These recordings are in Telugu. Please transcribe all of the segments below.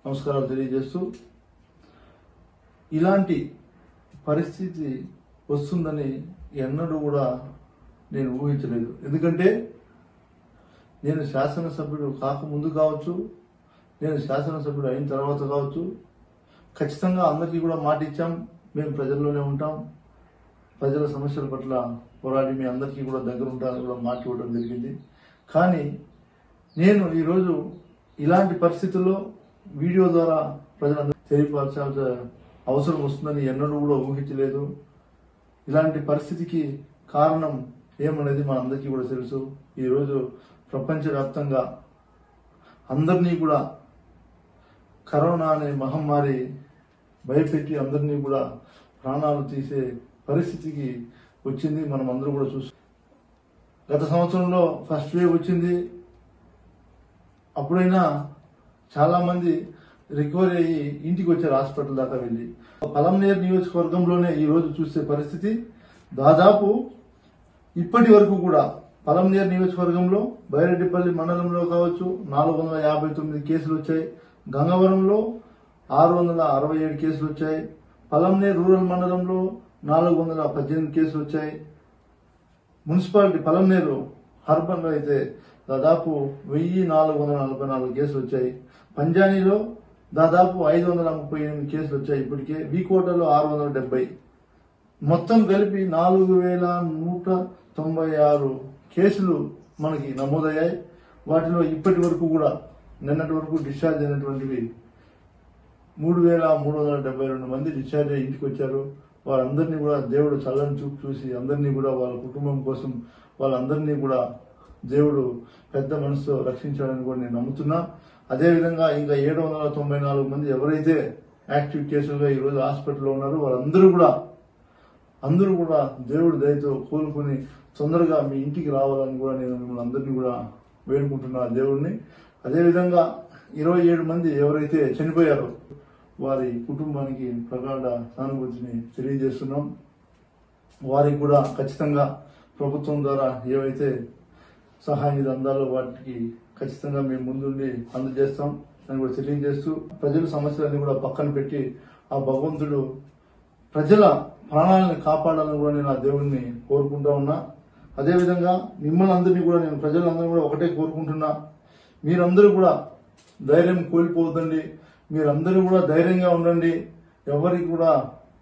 నమస్కారాలు తెలియజేస్తూ ఇలాంటి పరిస్థితి వస్తుందని ఎన్నడూ కూడా నేను ఊహించలేదు ఎందుకంటే నేను శాసనసభ్యుడు కాకముందు కావచ్చు నేను శాసనసభ్యుడు అయిన తర్వాత కావచ్చు ఖచ్చితంగా అందరికీ కూడా మాట ఇచ్చాం మేము ప్రజల్లోనే ఉంటాం ప్రజల సమస్యల పట్ల పోరాడి మీ అందరికీ కూడా దగ్గర ఉంటానని కూడా మాట ఇవ్వడం జరిగింది కానీ నేను ఈరోజు ఇలాంటి పరిస్థితుల్లో వీడియో ద్వారా ప్రజలందరూ తెలియపరచాల్సిన అవసరం వస్తుందని ఎన్నడూ కూడా ఊహించలేదు ఇలాంటి పరిస్థితికి కారణం ఏమనేది మనందరికీ కూడా తెలుసు ఈరోజు ప్రపంచవ్యాప్తంగా అందరినీ కూడా కరోనా అనే మహమ్మారి భయపెట్టి అందరినీ కూడా ప్రాణాలు తీసే పరిస్థితికి వచ్చింది మనం అందరూ కూడా చూసి గత సంవత్సరంలో ఫస్ట్ వేవ్ వచ్చింది అప్పుడైనా చాలా మంది రికవరీ అయ్యి ఇంటికి వచ్చారు హాస్పిటల్ దాకా వెళ్ళి పలంనేర్ నియోజకవర్గంలోనే ఈ రోజు చూసే పరిస్థితి దాదాపు ఇప్పటి వరకు కూడా పలంనేర్ నియోజకవర్గంలో బైరెడ్డిపల్లి మండలంలో కావచ్చు నాలుగు వందల యాభై తొమ్మిది కేసులు వచ్చాయి గంగవరంలో ఆరు వందల అరవై ఏడు కేసులు వచ్చాయి పలంనేర్ రూరల్ మండలంలో నాలుగు వందల పద్దెనిమిది కేసులు వచ్చాయి మున్సిపాలిటీ పలంనేరు అర్బన్ లో అయితే దాదాపు వెయ్యి నాలుగు వందల నలభై నాలుగు కేసులు వచ్చాయి పంజానీలో దాదాపు ఐదు వందల ముప్పై ఎనిమిది కేసులు వచ్చాయి ఇప్పటికే వీకోటలో ఆరు వందల డెబ్బై మొత్తం కలిపి నాలుగు వేల నూట తొంభై ఆరు కేసులు మనకి నమోదయ్యాయి వాటిలో ఇప్పటి వరకు కూడా నిన్నటి వరకు డిశ్చార్జ్ అయినటువంటివి మూడు వేల మూడు వందల డెబ్బై రెండు మంది డిశ్చార్జ్ అయ్యి ఇంటికి వచ్చారు వాళ్ళందరినీ కూడా దేవుడు చల్లని చూపు చూసి అందరినీ కూడా వాళ్ళ కుటుంబం కోసం వాళ్ళందరినీ కూడా దేవుడు పెద్ద మనసుతో రక్షించాలని కూడా నేను నమ్ముతున్నా అదేవిధంగా ఇంకా ఏడు వందల తొంభై నాలుగు మంది ఎవరైతే యాక్టివ్ కేసులుగా ఈ రోజు హాస్పిటల్లో ఉన్నారో వాళ్ళందరూ కూడా అందరూ కూడా దేవుడి దయతో కోలుకుని తొందరగా మీ ఇంటికి రావాలని కూడా నేను మిమ్మల్ని అందరినీ కూడా వేడుకుంటున్నా దేవుడిని అదేవిధంగా ఇరవై ఏడు మంది ఎవరైతే చనిపోయారో వారి కుటుంబానికి ప్రగాఢ సానుభూతిని తెలియజేస్తున్నాం వారికి కూడా ఖచ్చితంగా ప్రభుత్వం ద్వారా ఏవైతే సహాయ నిధి అందాలో వాటికి ఖచ్చితంగా మేము ముందుండి అందజేస్తాం అని కూడా తెలియజేస్తూ ప్రజల సమస్యలన్నీ కూడా పక్కన పెట్టి ఆ భగవంతుడు ప్రజల ప్రాణాలను కాపాడాలని కూడా నేను ఆ దేవుడిని కోరుకుంటా ఉన్నా అదేవిధంగా మిమ్మల్ని అందరినీ కూడా నేను ప్రజలందరినీ కూడా ఒకటే కోరుకుంటున్నా మీరందరూ కూడా ధైర్యం కోల్పోవద్దండి మీరందరూ కూడా ధైర్యంగా ఉండండి ఎవరికి కూడా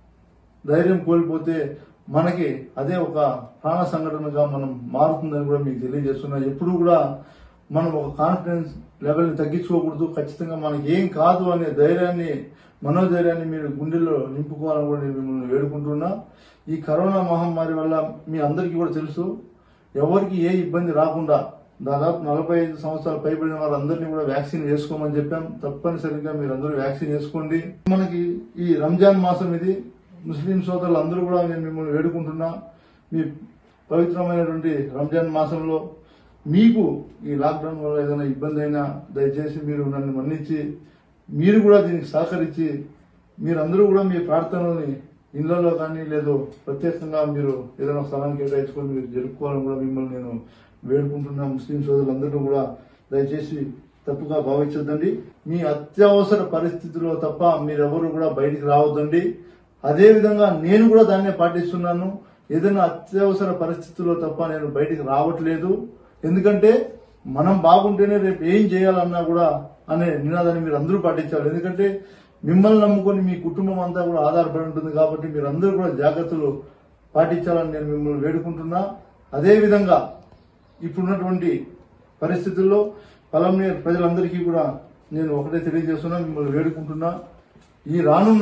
ధైర్యం కోల్పోతే మనకి అదే ఒక ప్రాణ సంఘటనగా మనం మారుతుందని కూడా మీకు తెలియజేస్తున్నా ఎప్పుడు కూడా మనం ఒక కాన్ఫిడెన్స్ లెవెల్ని తగ్గించుకోకూడదు ఖచ్చితంగా మనకి ఏం కాదు అనే ధైర్యాన్ని మనోధైర్యాన్ని మీరు గుండెల్లో నింపుకోవాలని కూడా నేను మిమ్మల్ని వేడుకుంటున్నా ఈ కరోనా మహమ్మారి వల్ల మీ అందరికీ కూడా తెలుసు ఎవరికి ఏ ఇబ్బంది రాకుండా దాదాపు నలభై ఐదు సంవత్సరాలు పైబడిన వారందరినీ కూడా వ్యాక్సిన్ వేసుకోమని చెప్పాం తప్పనిసరిగా మీరు అందరూ వ్యాక్సిన్ వేసుకోండి మనకి ఈ రంజాన్ మాసం ఇది ముస్లిం సోదరులు అందరూ కూడా నేను మిమ్మల్ని వేడుకుంటున్నా మీ పవిత్రమైనటువంటి రంజాన్ మాసంలో మీకు ఈ లాక్డౌన్ వల్ల ఏదైనా ఇబ్బంది అయినా దయచేసి మీరు నన్ను మన్నించి మీరు కూడా దీనికి సహకరించి మీరందరూ కూడా మీ ప్రార్థనల్ని ఇళ్లలో కానీ లేదు ప్రత్యేకంగా మీరు ఏదైనా స్థలాన్ని కేటాయించుకొని మీరు జరుపుకోవాలని కూడా మిమ్మల్ని నేను వేడుకుంటున్నా ముస్లిం సోదరులందరూ కూడా దయచేసి తప్పుగా భావించొద్దండి మీ అత్యవసర పరిస్థితిలో తప్ప మీరెవరు కూడా బయటికి రావద్దండి అదే విధంగా నేను కూడా దాన్నే పాటిస్తున్నాను ఏదైనా అత్యవసర పరిస్థితుల్లో తప్ప నేను బయటికి రావట్లేదు ఎందుకంటే మనం బాగుంటేనే రేపు ఏం చేయాలన్నా కూడా అనే నినాదాన్ని మీరు అందరూ పాటించాలి ఎందుకంటే మిమ్మల్ని నమ్ముకొని మీ కుటుంబం అంతా కూడా ఆధారపడి ఉంటుంది కాబట్టి మీరు అందరూ కూడా జాగ్రత్తలు పాటించాలని నేను మిమ్మల్ని వేడుకుంటున్నా అదే విధంగా ఇప్పుడున్నటువంటి పరిస్థితుల్లో పలంనేరు ప్రజలందరికీ కూడా నేను ఒకటే తెలియజేస్తున్నా మిమ్మల్ని వేడుకుంటున్నా ఈ రానున్న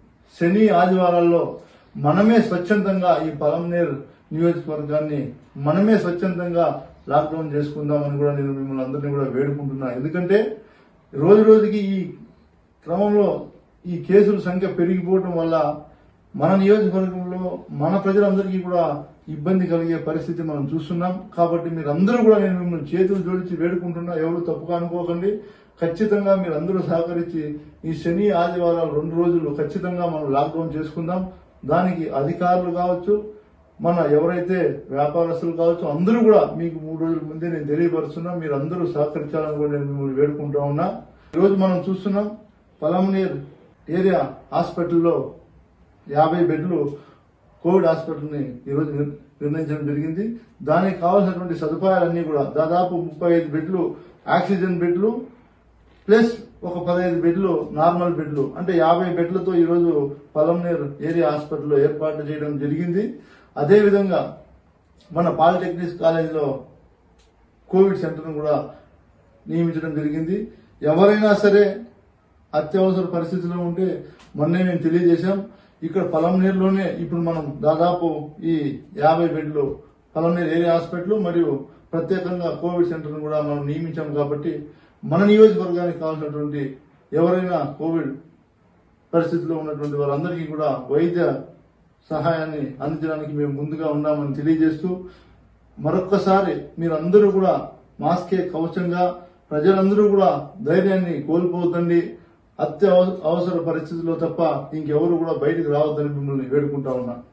శని ఆదివారాల్లో మనమే స్వచ్ఛందంగా ఈ పలంనేరు నియోజకవర్గాన్ని మనమే స్వచ్ఛందంగా లాక్డౌన్ చేసుకుందామని కూడా నేను మిమ్మల్ని అందరినీ కూడా వేడుకుంటున్నా ఎందుకంటే రోజు రోజుకి ఈ క్రమంలో ఈ కేసుల సంఖ్య పెరిగిపోవడం వల్ల మన నియోజకవర్గంలో మన ప్రజలందరికీ కూడా ఇబ్బంది కలిగే పరిస్థితి మనం చూస్తున్నాం కాబట్టి మీరందరూ కూడా నేను మిమ్మల్ని చేతులు జోడించి వేడుకుంటున్నా ఎవరు తప్పుగా అనుకోకండి ఖచ్చితంగా మీరందరూ సహకరించి ఈ శని ఆదివారాలు రెండు రోజులు ఖచ్చితంగా మనం లాక్డౌన్ చేసుకుందాం దానికి అధికారులు కావచ్చు మన ఎవరైతే వ్యాపారస్తులు కావచ్చు అందరూ కూడా మీకు మూడు రోజుల ముందే నేను తెలియపరుస్తున్నా మీరు అందరూ సహకరించాలని కూడా నేను మిమ్మల్ని వేడుకుంటా ఉన్నా ఈరోజు మనం చూస్తున్నాం పలమనేర్ ఏరియా హాస్పిటల్లో యాభై బెడ్లు కోవిడ్ హాస్పిటల్ని ఈరోజు నిర్- నిర్ణయించడం జరిగింది దానికి కావాల్సినటువంటి సదుపాయాలన్నీ కూడా దాదాపు ముప్పై ఐదు బెడ్లు ఆక్సిజన్ బెడ్లు ప్లస్ ఒక పదహైదు బెడ్లు నార్మల్ బెడ్లు అంటే యాభై బెడ్లతో ఈరోజు పలంనేర్ ఏరియా హాస్పిటల్లో ఏర్పాటు చేయడం జరిగింది అదేవిధంగా మన పాలిటెక్నిక్స్ కాలేజీలో కోవిడ్ సెంటర్ను కూడా నియమించడం జరిగింది ఎవరైనా సరే అత్యవసర పరిస్థితిలో ఉంటే మొన్నే మేము తెలియజేశాం ఇక్కడ పలంనేరులోనే ఇప్పుడు మనం దాదాపు ఈ యాభై బెడ్లు పలంనేరు ఏరియా హాస్పిటల్ మరియు ప్రత్యేకంగా కోవిడ్ సెంటర్ను కూడా మనం నియమించాం కాబట్టి మన నియోజకవర్గానికి కావాల్సినటువంటి ఎవరైనా కోవిడ్ పరిస్థితిలో ఉన్నటువంటి వారందరికీ కూడా వైద్య సహాయాన్ని అందించడానికి మేము ముందుగా ఉన్నామని తెలియజేస్తూ మరొక్కసారి మీరందరూ కూడా మాస్కే కవచంగా ప్రజలందరూ కూడా ధైర్యాన్ని కోల్పోవద్దండి అత్యవ అవసర పరిస్థితుల్లో తప్ప ఇంకెవరు కూడా బయటకు రావద్దని మిమ్మల్ని వేడుకుంటా ఉన్నా